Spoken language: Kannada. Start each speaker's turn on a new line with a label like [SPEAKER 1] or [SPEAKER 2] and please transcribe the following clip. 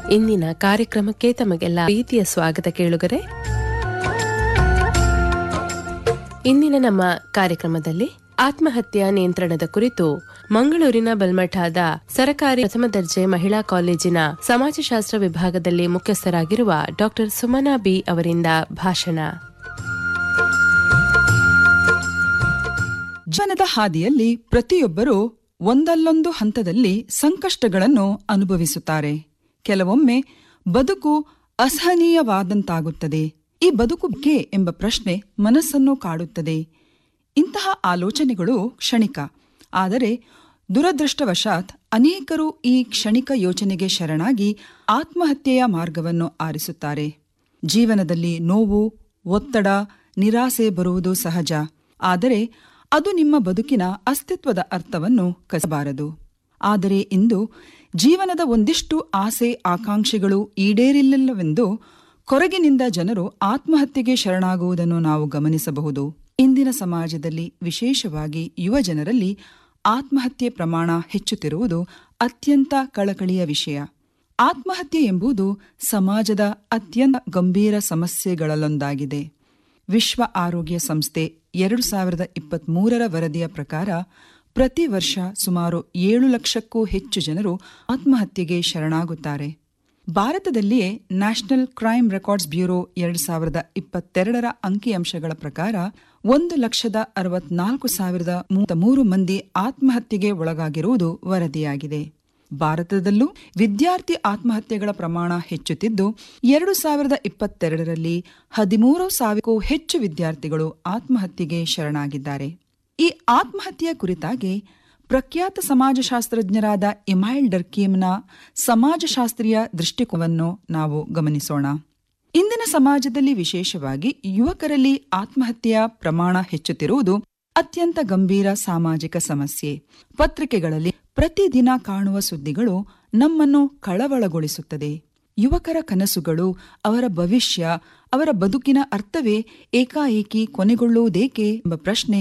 [SPEAKER 1] ಇಂದಿನ ಕಾರ್ಯಕ್ರಮಕ್ಕೆ ತಮಗೆಲ್ಲ ಪ್ರೀತಿಯ ಸ್ವಾಗತ ಕೇಳುಗರೆ ಇಂದಿನ ನಮ್ಮ ಕಾರ್ಯಕ್ರಮದಲ್ಲಿ ಆತ್ಮಹತ್ಯಾ ನಿಯಂತ್ರಣದ ಕುರಿತು ಮಂಗಳೂರಿನ ಬಲ್ಮಠಾದ ಸರಕಾರಿ ಪ್ರಥಮ ದರ್ಜೆ ಮಹಿಳಾ ಕಾಲೇಜಿನ ಸಮಾಜಶಾಸ್ತ್ರ ವಿಭಾಗದಲ್ಲಿ ಮುಖ್ಯಸ್ಥರಾಗಿರುವ ಡಾಕ್ಟರ್ ಸುಮನಾ ಬಿ ಅವರಿಂದ ಭಾಷಣ
[SPEAKER 2] ಜೀವನದ ಹಾದಿಯಲ್ಲಿ ಪ್ರತಿಯೊಬ್ಬರೂ ಒಂದಲ್ಲೊಂದು ಹಂತದಲ್ಲಿ ಸಂಕಷ್ಟಗಳನ್ನು ಅನುಭವಿಸುತ್ತಾರೆ ಕೆಲವೊಮ್ಮೆ ಬದುಕು ಅಸಹನೀಯವಾದಂತಾಗುತ್ತದೆ ಈ ಬದುಕು ಬೇಕೇ ಎಂಬ ಪ್ರಶ್ನೆ ಮನಸ್ಸನ್ನು ಕಾಡುತ್ತದೆ ಇಂತಹ ಆಲೋಚನೆಗಳು ಕ್ಷಣಿಕ ಆದರೆ ದುರದೃಷ್ಟವಶಾತ್ ಅನೇಕರು ಈ ಕ್ಷಣಿಕ ಯೋಚನೆಗೆ ಶರಣಾಗಿ ಆತ್ಮಹತ್ಯೆಯ ಮಾರ್ಗವನ್ನು ಆರಿಸುತ್ತಾರೆ ಜೀವನದಲ್ಲಿ ನೋವು ಒತ್ತಡ ನಿರಾಸೆ ಬರುವುದು ಸಹಜ ಆದರೆ ಅದು ನಿಮ್ಮ ಬದುಕಿನ ಅಸ್ತಿತ್ವದ ಅರ್ಥವನ್ನು ಕಸಬಾರದು ಆದರೆ ಇಂದು ಜೀವನದ ಒಂದಿಷ್ಟು ಆಸೆ ಆಕಾಂಕ್ಷೆಗಳು ಈಡೇರಿಲ್ಲವೆಂದು ಕೊರಗಿನಿಂದ ಜನರು ಆತ್ಮಹತ್ಯೆಗೆ ಶರಣಾಗುವುದನ್ನು ನಾವು ಗಮನಿಸಬಹುದು ಇಂದಿನ ಸಮಾಜದಲ್ಲಿ ವಿಶೇಷವಾಗಿ ಯುವ ಜನರಲ್ಲಿ ಆತ್ಮಹತ್ಯೆ ಪ್ರಮಾಣ ಹೆಚ್ಚುತ್ತಿರುವುದು ಅತ್ಯಂತ ಕಳಕಳಿಯ ವಿಷಯ ಆತ್ಮಹತ್ಯೆ ಎಂಬುದು ಸಮಾಜದ ಅತ್ಯಂತ ಗಂಭೀರ ಸಮಸ್ಯೆಗಳಲ್ಲೊಂದಾಗಿದೆ ವಿಶ್ವ ಆರೋಗ್ಯ ಸಂಸ್ಥೆ ಎರಡು ಸಾವಿರದ ಇಪ್ಪತ್ಮೂರರ ವರದಿಯ ಪ್ರಕಾರ ಪ್ರತಿ ವರ್ಷ ಸುಮಾರು ಏಳು ಲಕ್ಷಕ್ಕೂ ಹೆಚ್ಚು ಜನರು ಆತ್ಮಹತ್ಯೆಗೆ ಶರಣಾಗುತ್ತಾರೆ ಭಾರತದಲ್ಲಿಯೇ ನ್ಯಾಷನಲ್ ಕ್ರೈಮ್ ರೆಕಾರ್ಡ್ಸ್ ಬ್ಯೂರೋ ಎರಡು ಸಾವಿರದ ಇಪ್ಪತ್ತೆರಡರ ಅಂಕಿಅಂಶಗಳ ಪ್ರಕಾರ ಒಂದು ಲಕ್ಷದ ಅರವತ್ನಾಲ್ಕು ಸಾವಿರದ ಮೂರು ಮಂದಿ ಆತ್ಮಹತ್ಯೆಗೆ ಒಳಗಾಗಿರುವುದು ವರದಿಯಾಗಿದೆ ಭಾರತದಲ್ಲೂ ವಿದ್ಯಾರ್ಥಿ ಆತ್ಮಹತ್ಯೆಗಳ ಪ್ರಮಾಣ ಹೆಚ್ಚುತ್ತಿದ್ದು ಎರಡು ಸಾವಿರದ ಇಪ್ಪತ್ತೆರಡರಲ್ಲಿ ಹದಿಮೂರು ಸಾವಿರಕ್ಕೂ ಹೆಚ್ಚು ವಿದ್ಯಾರ್ಥಿಗಳು ಆತ್ಮಹತ್ಯೆಗೆ ಶರಣಾಗಿದ್ದಾರೆ ಈ ಆತ್ಮಹತ್ಯೆಯ ಕುರಿತಾಗಿ ಪ್ರಖ್ಯಾತ ಸಮಾಜಶಾಸ್ತ್ರಜ್ಞರಾದ ಇಮೈಲ್ ಡರ್ಕೀಮ್ನ ಸಮಾಜಶಾಸ್ತ್ರೀಯ ದೃಷ್ಟಿಕೋನವನ್ನು ನಾವು ಗಮನಿಸೋಣ ಇಂದಿನ ಸಮಾಜದಲ್ಲಿ ವಿಶೇಷವಾಗಿ ಯುವಕರಲ್ಲಿ ಆತ್ಮಹತ್ಯೆಯ ಪ್ರಮಾಣ ಹೆಚ್ಚುತ್ತಿರುವುದು ಅತ್ಯಂತ ಗಂಭೀರ ಸಾಮಾಜಿಕ ಸಮಸ್ಯೆ ಪತ್ರಿಕೆಗಳಲ್ಲಿ ಪ್ರತಿದಿನ ಕಾಣುವ ಸುದ್ದಿಗಳು ನಮ್ಮನ್ನು ಕಳವಳಗೊಳಿಸುತ್ತದೆ ಯುವಕರ ಕನಸುಗಳು ಅವರ ಭವಿಷ್ಯ ಅವರ ಬದುಕಿನ ಅರ್ಥವೇ ಏಕಾಏಕಿ ಕೊನೆಗೊಳ್ಳುವುದೇಕೆ ಎಂಬ ಪ್ರಶ್ನೆ